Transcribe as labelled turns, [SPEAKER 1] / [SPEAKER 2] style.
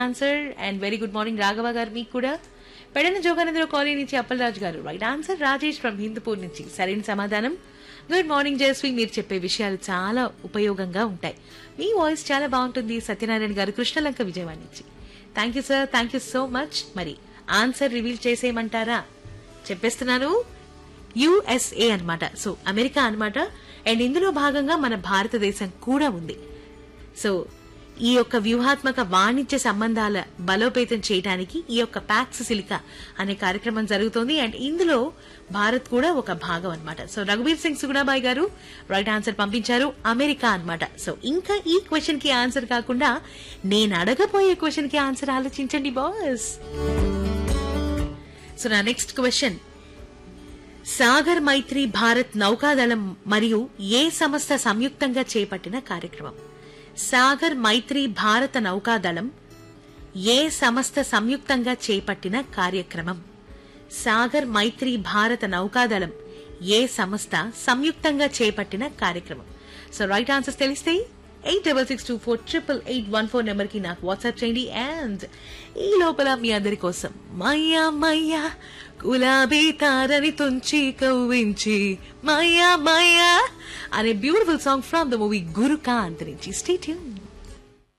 [SPEAKER 1] answer and very good morning Raghava గారు మీకు కూడా పెడన జోగానందరావు కాలనీ నుంచి అప్పలరాజు గారు right answer Rajesh from Hindupur నుంచి సరైన సమాధానం గుడ్ మార్నింగ్ జయశ్రీ మీరు చెప్పే విషయాలు చాలా ఉపయోగంగా ఉంటాయి మీ వాయిస్ చాలా బాగుంటుంది సత్యనారాయణ గారు కృష్ణలంక విజయవాడ నుంచి thank you sir thank you so much మరి ఆన్సర్ రివీల్ చేసేయమంటారా చెప్పేస్తున్నాను యుఎస్ఏ అన్నమాట సో అమెరికా అన్నమాట అండ్ ఇందులో భాగంగా మన భారతదేశం కూడా ఉంది సో ఈ యొక్క వ్యూహాత్మక వాణిజ్య సంబంధాల బలోపేతం చేయడానికి ఈ యొక్క ప్యాక్స్ సిలికా అనే కార్యక్రమం జరుగుతోంది అండ్ ఇందులో భారత్ కూడా ఒక భాగం అన్నమాట సో రఘువీర్ సింగ్ సుగుణాబాయ్ గారు రైట్ ఆన్సర్ పంపించారు అమెరికా అన్నమాట సో ఇంకా ఈ క్వశ్చన్ కి ఆన్సర్ కాకుండా నేను అడగబోయే క్వశ్చన్ కి ఆన్సర్ ఆలోచించండి బాస్ సో నా నెక్స్ట్ క్వశ్చన్ సాగర్ మైత్రి భారత్ నౌకాదళం మరియు ఏ సంస్థ సంయుక్తంగా చేపట్టిన కార్యక్రమం సాగర్ మైత్రి భారత నౌకాదళం ఏ సంస్థ సంయుక్తంగా చేపట్టిన కార్యక్రమం సాగర్ మైత్రి భారత నౌకాదళం ఏ సంస్థ సంయుక్తంగా చేపట్టిన కార్యక్రమం సో రైట్ ఆన్సర్స్ తెలిస్తే eight double six two four triple eight one four number కి నాకు వాట్సాప్ చేయండి అండ్ ఈ లోపల మీ అందరి కోసం మయ్యా మయ్యా గులాబీ తారని తుంచి కవ్వించి మయ్యా మయ్యా అనే beautiful song from the movie Gurukanth నుంచి స్టే ట్యూన్